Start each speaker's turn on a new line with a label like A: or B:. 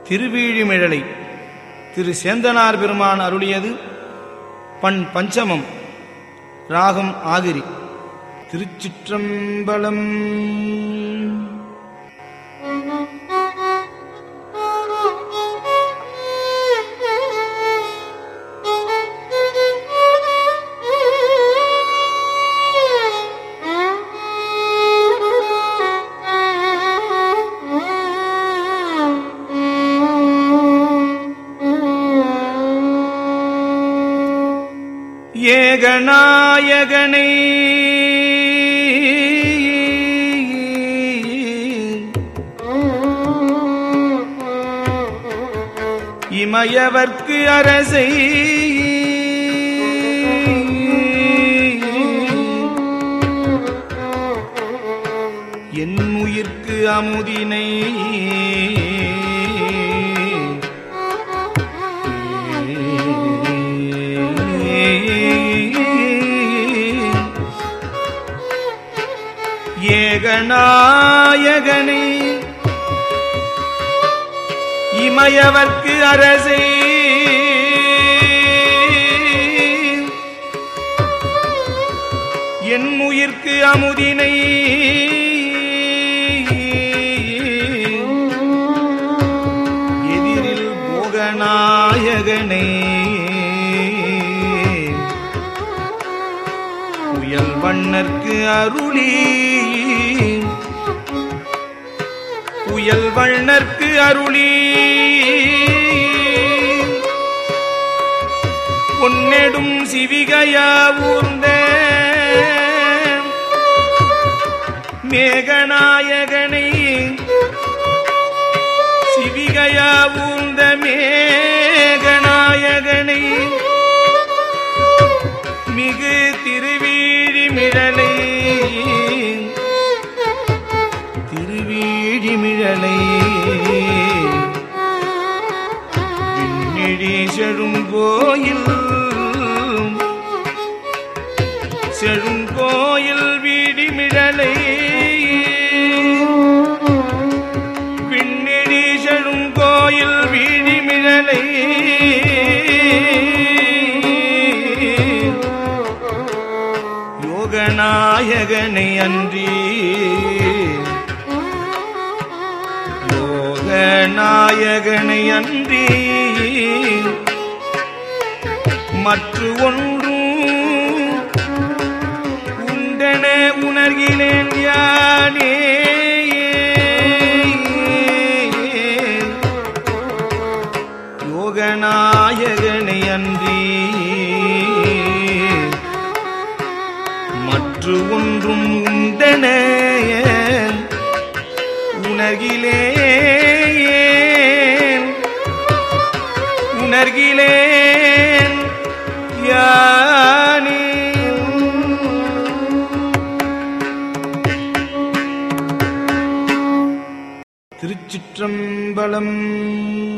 A: திருவீழிமிழலை திரு சேந்தனார் பெருமான் அருளியது பண் பஞ்சமம் ராகம் ஆகிரி திருச்சிற்றம்பலம் ஏகநாயகனை இமயவர்க்கு அரசை என் உயிர்க்கு அமுதினை ஏகநாயகனை இமயவர்க்கு அரசை என் உயிர்க்கு அமுதினை எதிரில் போகநாயகனே புயல் வண்ணர்க்கு அருளி புயல் வண்ணர்க்கு அருளி பொன்னெடும் சிவிகையா ஊர்ந்த மேகநாயகனை சிவிகையா ஊர்ந்த மேகநாயகனை மிகு திருவீழிமிழலை திருவீழிமிழலை விண்ணிழி செழுங்கோயில் செழுங்கோயில் வீடிமிழலை விண்ணிழி செழுங்கோயில் வீடிமிழலை யோகநாயகனை அன்றி யோகநாயகனை அன்றி மற்ற ஒன்றும் உண்டென உணர்கிறேன் யானே யோகநாயகனை அன்றி மற்ற ஒன்றும் உண்டென உணர்கிலேன் உணர்கிலேன் யானே திருச்சிற்றம்பலம்